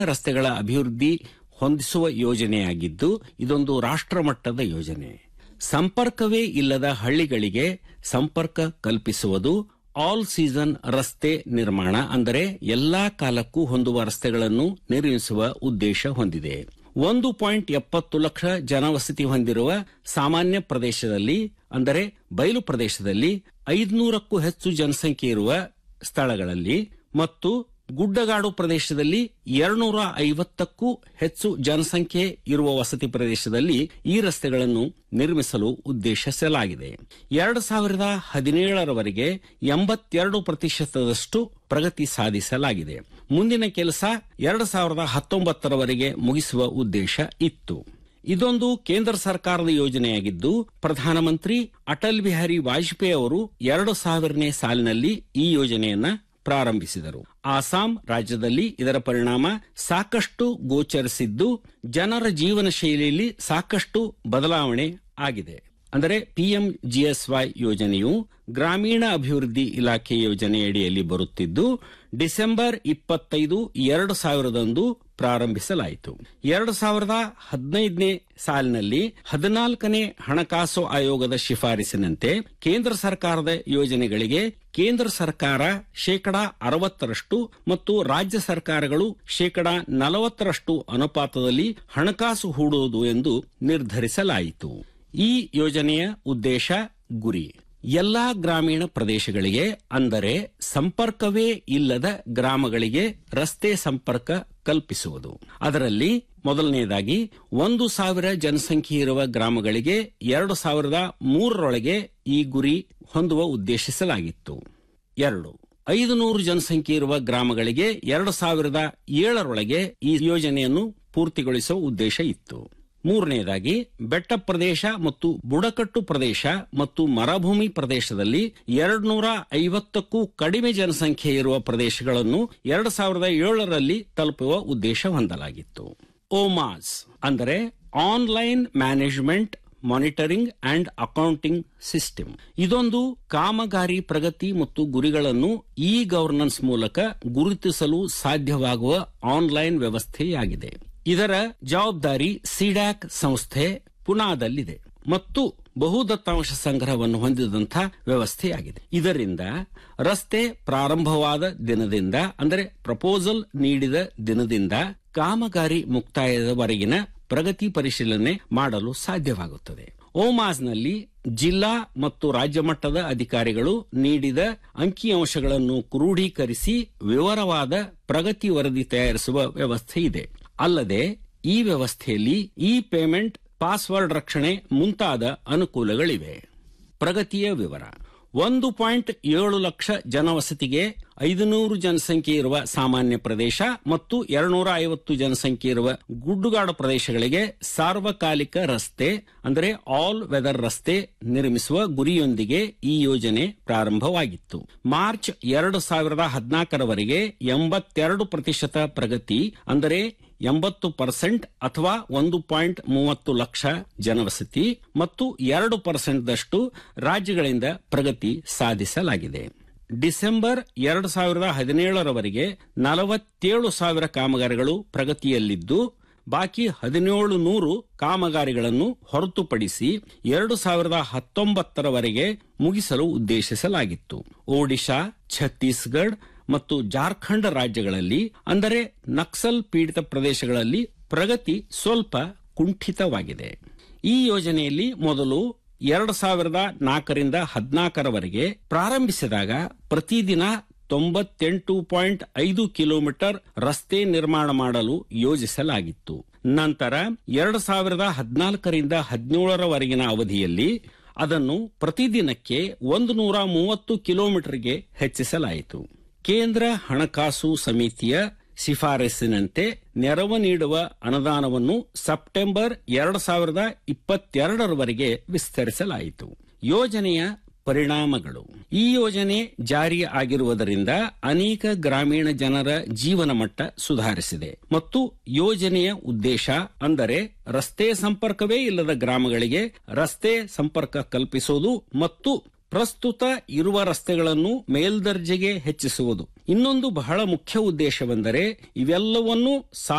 ರಸ್ತೆಗಳ ಅಭಿವೃದ್ಧಿ ಹೊಂದಿಸುವ ಯೋಜನೆಯಾಗಿದ್ದು ಇದೊಂದು ರಾಷ್ಟ್ರಮಟ್ಟದ ಯೋಜನೆ ಸಂಪರ್ಕವೇ ಇಲ್ಲದ ಹಳ್ಳಿಗಳಿಗೆ ಸಂಪರ್ಕ ಕಲ್ಪಿಸುವುದು ಆಲ್ ಸೀಸನ್ ರಸ್ತೆ ನಿರ್ಮಾಣ ಅಂದರೆ ಎಲ್ಲಾ ಕಾಲಕ್ಕೂ ಹೊಂದುವ ರಸ್ತೆಗಳನ್ನು ನಿರ್ಮಿಸುವ ಉದ್ದೇಶ ಹೊಂದಿದೆ ಒಂದು ಪಾಯಿಂಟ್ ಎಪ್ಪತ್ತು ಲಕ್ಷ ಜನವಸತಿ ಹೊಂದಿರುವ ಸಾಮಾನ್ಯ ಪ್ರದೇಶದಲ್ಲಿ ಅಂದರೆ ಬಯಲು ಪ್ರದೇಶದಲ್ಲಿ ಐದುನೂರಕ್ಕೂ ಹೆಚ್ಚು ಜನಸಂಖ್ಯೆ ಇರುವ ಸ್ಥಳಗಳಲ್ಲಿ ಮತ್ತು ಗುಡ್ಡಗಾಡು ಪ್ರದೇಶದಲ್ಲಿ ಎರಡ್ನೂರ ಐವತ್ತಕ್ಕೂ ಹೆಚ್ಚು ಜನಸಂಖ್ಯೆ ಇರುವ ವಸತಿ ಪ್ರದೇಶದಲ್ಲಿ ಈ ರಸ್ತೆಗಳನ್ನು ನಿರ್ಮಿಸಲು ಉದ್ದೇಶಿಸಲಾಗಿದೆ ಎರಡು ಸಾವಿರದ ಹದಿನೇಳರವರೆಗೆ ಎಂಬತ್ತೆರಡು ಪ್ರತಿಶತದಷ್ಟು ಪ್ರಗತಿ ಸಾಧಿಸಲಾಗಿದೆ ಮುಂದಿನ ಕೆಲಸ ಎರಡು ಸಾವಿರದ ಹತ್ತೊಂಬತ್ತರವರೆಗೆ ಮುಗಿಸುವ ಉದ್ದೇಶ ಇತ್ತು ಇದೊಂದು ಕೇಂದ್ರ ಸರ್ಕಾರದ ಯೋಜನೆಯಾಗಿದ್ದು ಪ್ರಧಾನಮಂತ್ರಿ ಅಟಲ್ ಬಿಹಾರಿ ವಾಜಪೇಯಿ ಅವರು ಎರಡು ಸಾವಿರನೇ ಸಾಲಿನಲ್ಲಿ ಈ ಯೋಜನೆಯನ್ನ ಪ್ರಾರಂಭಿಸಿದರು ಆಸಾಂ ರಾಜ್ಯದಲ್ಲಿ ಇದರ ಪರಿಣಾಮ ಸಾಕಷ್ಟು ಗೋಚರಿಸಿದ್ದು ಜನರ ಜೀವನ ಶೈಲಿಯಲ್ಲಿ ಸಾಕಷ್ಟು ಬದಲಾವಣೆ ಆಗಿದೆ ಅಂದರೆ ಪಿಎಂ ಜಿಎಸ್ವೈ ಯೋಜನೆಯು ಗ್ರಾಮೀಣ ಅಭಿವೃದ್ಧಿ ಇಲಾಖೆ ಯೋಜನೆಯಡಿಯಲ್ಲಿ ಬರುತ್ತಿದ್ದು ಡಿಸೆಂಬರ್ ಇಪ್ಪತ್ತೈದು ಎರಡು ಸಾವಿರದಂದು ಪ್ರಾರಂಭಿಸಲಾಯಿತು ಎರಡು ಸಾವಿರದ ಹದಿನೈದನೇ ಸಾಲಿನಲ್ಲಿ ಹದಿನಾಲ್ಕನೇ ಹಣಕಾಸು ಆಯೋಗದ ಶಿಫಾರಸಿನಂತೆ ಕೇಂದ್ರ ಸರ್ಕಾರದ ಯೋಜನೆಗಳಿಗೆ ಕೇಂದ್ರ ಸರ್ಕಾರ ಶೇಕಡಾ ಅರವತ್ತರಷ್ಟು ಮತ್ತು ರಾಜ್ಯ ಸರ್ಕಾರಗಳು ಶೇಕಡಾ ನಲವತ್ತರಷ್ಟು ಅನುಪಾತದಲ್ಲಿ ಹಣಕಾಸು ಹೂಡುವುದು ಎಂದು ನಿರ್ಧರಿಸಲಾಯಿತು ಈ ಯೋಜನೆಯ ಉದ್ದೇಶ ಗುರಿ ಎಲ್ಲಾ ಗ್ರಾಮೀಣ ಪ್ರದೇಶಗಳಿಗೆ ಅಂದರೆ ಸಂಪರ್ಕವೇ ಇಲ್ಲದ ಗ್ರಾಮಗಳಿಗೆ ರಸ್ತೆ ಸಂಪರ್ಕ ಕಲ್ಪಿಸುವುದು ಅದರಲ್ಲಿ ಮೊದಲನೆಯದಾಗಿ ಒಂದು ಸಾವಿರ ಜನಸಂಖ್ಯೆ ಇರುವ ಗ್ರಾಮಗಳಿಗೆ ಎರಡು ಸಾವಿರದ ಮೂರರೊಳಗೆ ಈ ಗುರಿ ಹೊಂದುವ ಉದ್ದೇಶಿಸಲಾಗಿತ್ತು ಎರಡು ಐದು ನೂರು ಜನಸಂಖ್ಯೆ ಇರುವ ಗ್ರಾಮಗಳಿಗೆ ಎರಡು ಸಾವಿರದ ಏಳರೊಳಗೆ ಈ ಯೋಜನೆಯನ್ನು ಪೂರ್ತಿಗೊಳಿಸುವ ಉದ್ದೇಶ ಇತ್ತು ಮೂರನೆಯದಾಗಿ ಬೆಟ್ಟ ಪ್ರದೇಶ ಮತ್ತು ಬುಡಕಟ್ಟು ಪ್ರದೇಶ ಮತ್ತು ಮರುಭೂಮಿ ಪ್ರದೇಶದಲ್ಲಿ ಎರಡು ನೂರ ಐವತ್ತಕ್ಕೂ ಕಡಿಮೆ ಜನಸಂಖ್ಯೆ ಇರುವ ಪ್ರದೇಶಗಳನ್ನು ಎರಡು ಸಾವಿರದ ಏಳರಲ್ಲಿ ತಲುಪುವ ಉದ್ದೇಶ ಹೊಂದಲಾಗಿತ್ತು ಓಮಾಸ್ ಅಂದರೆ online management monitoring and accounting system ಇದೊಂದು ಕಾಮಗಾರಿ ಪ್ರಗತಿ ಮತ್ತು ಗುರಿಗಳನ್ನು ಇ ಗವರ್ನೆನ್ಸ್ ಮೂಲಕ ಗುರುತಿಸಲು ಸಾಧ್ಯವಾಗುವ ಆನ್ಲೈನ್ ವ್ಯವಸ್ಥೆಯಾಗಿದೆ ಇದರ ಜವಾಬ್ದಾರಿ ಸಿಡ್ಯಾಕ್ ಸಂಸ್ಥೆ ಪುನಾದಲ್ಲಿದೆ ಮತ್ತು ಬಹು ದತ್ತಾಂಶ ಸಂಗ್ರಹವನ್ನು ಹೊಂದಿದಂತಹ ವ್ಯವಸ್ಥೆಯಾಗಿದೆ ಇದರಿಂದ ರಸ್ತೆ ಪ್ರಾರಂಭವಾದ ದಿನದಿಂದ ಅಂದರೆ ಪ್ರಪೋಸಲ್ ನೀಡಿದ ದಿನದಿಂದ ಕಾಮಗಾರಿ ಮುಕ್ತಾಯದವರೆಗಿನ ಪ್ರಗತಿ ಪರಿಶೀಲನೆ ಮಾಡಲು ಸಾಧ್ಯವಾಗುತ್ತದೆ ಓಮಾಸ್ನಲ್ಲಿ ಜಿಲ್ಲಾ ಮತ್ತು ರಾಜ್ಯ ಮಟ್ಟದ ಅಧಿಕಾರಿಗಳು ನೀಡಿದ ಅಂಕಿಅಂಶಗಳನ್ನು ಕ್ರೋಢೀಕರಿಸಿ ವಿವರವಾದ ಪ್ರಗತಿ ವರದಿ ತಯಾರಿಸುವ ವ್ಯವಸ್ಥೆ ಇದೆ ಅಲ್ಲದೆ ಈ ವ್ಯವಸ್ಥೆಯಲ್ಲಿ ಇ ಪೇಮೆಂಟ್ ಪಾಸ್ವರ್ಡ್ ರಕ್ಷಣೆ ಮುಂತಾದ ಅನುಕೂಲಗಳಿವೆ ಪ್ರಗತಿಯ ವಿವರ ಒಂದು ಪಾಯಿಂಟ್ ಏಳು ಲಕ್ಷ ಜನವಸತಿಗೆ ಐದುನೂರು ಜನಸಂಖ್ಯೆ ಇರುವ ಸಾಮಾನ್ಯ ಪ್ರದೇಶ ಮತ್ತು ಎರಡ್ನೂರ ಐವತ್ತು ಜನಸಂಖ್ಯೆ ಇರುವ ಗುಡ್ಡುಗಾಡು ಪ್ರದೇಶಗಳಿಗೆ ಸಾರ್ವಕಾಲಿಕ ರಸ್ತೆ ಅಂದರೆ ಆಲ್ ವೆದರ್ ರಸ್ತೆ ನಿರ್ಮಿಸುವ ಗುರಿಯೊಂದಿಗೆ ಈ ಯೋಜನೆ ಪ್ರಾರಂಭವಾಗಿತ್ತು ಮಾರ್ಚ್ ಎರಡು ಸಾವಿರದ ಹದಿನಾಲ್ಕರವರೆಗೆ ಎಂಬತ್ತೆರಡು ಪ್ರತಿಶತ ಪ್ರಗತಿ ಅಂದರೆ ಎಂಬತ್ತು ಪರ್ಸೆಂಟ್ ಅಥವಾ ಒಂದು ಪಾಯಿಂಟ್ ಮೂವತ್ತು ಲಕ್ಷ ಜನವಸತಿ ಮತ್ತು ಎರಡು ಪರ್ಸೆಂಟ್ದಷ್ಟು ರಾಜ್ಯಗಳಿಂದ ಪ್ರಗತಿ ಸಾಧಿಸಲಾಗಿದೆ ಡಿಸೆಂಬರ್ ಎರಡು ಸಾವಿರದ ಹದಿನೇಳರವರೆಗೆ ನಲವತ್ತೇಳು ಸಾವಿರ ಕಾಮಗಾರಿಗಳು ಪ್ರಗತಿಯಲ್ಲಿದ್ದು ಬಾಕಿ ಹದಿನೇಳು ನೂರು ಕಾಮಗಾರಿಗಳನ್ನು ಹೊರತುಪಡಿಸಿ ಎರಡು ಸಾವಿರದ ಹತ್ತೊಂಬತ್ತರವರೆಗೆ ಮುಗಿಸಲು ಉದ್ದೇಶಿಸಲಾಗಿತ್ತು ಒಡಿಶಾ ಛತ್ತೀಸ್ಗಢ ಮತ್ತು ಜಾರ್ಖಂಡ್ ರಾಜ್ಯಗಳಲ್ಲಿ ಅಂದರೆ ನಕ್ಸಲ್ ಪೀಡಿತ ಪ್ರದೇಶಗಳಲ್ಲಿ ಪ್ರಗತಿ ಸ್ವಲ್ಪ ಕುಂಠಿತವಾಗಿದೆ ಈ ಯೋಜನೆಯಲ್ಲಿ ಮೊದಲು ಎರಡು ಸಾವಿರದ ನಾಲ್ಕರಿಂದ ಹದಿನಾಲ್ಕರವರೆಗೆ ಪ್ರಾರಂಭಿಸಿದಾಗ ಪ್ರತಿದಿನ ತೊಂಬತ್ತೆಂಟು ಪಾಯಿಂಟ್ ಐದು ಕಿಲೋಮೀಟರ್ ರಸ್ತೆ ನಿರ್ಮಾಣ ಮಾಡಲು ಯೋಜಿಸಲಾಗಿತ್ತು ನಂತರ ಎರಡು ಸಾವಿರದ ಹದಿನಾಲ್ಕರಿಂದ ಹದಿನೇಳರವರೆಗಿನ ಅವಧಿಯಲ್ಲಿ ಅದನ್ನು ಪ್ರತಿದಿನಕ್ಕೆ ಒಂದು ನೂರ ಮೂವತ್ತು ಕಿಲೋಮೀಟರ್ಗೆ ಹೆಚ್ಚಿಸಲಾಯಿತು ಕೇಂದ್ರ ಹಣಕಾಸು ಸಮಿತಿಯ ಶಿಫಾರಸಿನಂತೆ ನೆರವು ನೀಡುವ ಅನುದಾನವನ್ನು ಸೆಪ್ಟೆಂಬರ್ ಎರಡು ಸಾವಿರದ ಇಪ್ಪತ್ತೆರಡರವರೆಗೆ ವಿಸ್ತರಿಸಲಾಯಿತು ಯೋಜನೆಯ ಪರಿಣಾಮಗಳು ಈ ಯೋಜನೆ ಜಾರಿ ಆಗಿರುವುದರಿಂದ ಅನೇಕ ಗ್ರಾಮೀಣ ಜನರ ಜೀವನ ಮಟ್ಟ ಸುಧಾರಿಸಿದೆ ಮತ್ತು ಯೋಜನೆಯ ಉದ್ದೇಶ ಅಂದರೆ ರಸ್ತೆ ಸಂಪರ್ಕವೇ ಇಲ್ಲದ ಗ್ರಾಮಗಳಿಗೆ ರಸ್ತೆ ಸಂಪರ್ಕ ಕಲ್ಪಿಸುವುದು ಮತ್ತು ಪ್ರಸ್ತುತ ಇರುವ ರಸ್ತೆಗಳನ್ನು ಮೇಲ್ದರ್ಜೆಗೆ ಹೆಚ್ಚಿಸುವುದು ಇನ್ನೊಂದು ಬಹಳ ಮುಖ್ಯ ಉದ್ದೇಶವೆಂದರೆ ಇವೆಲ್ಲವನ್ನು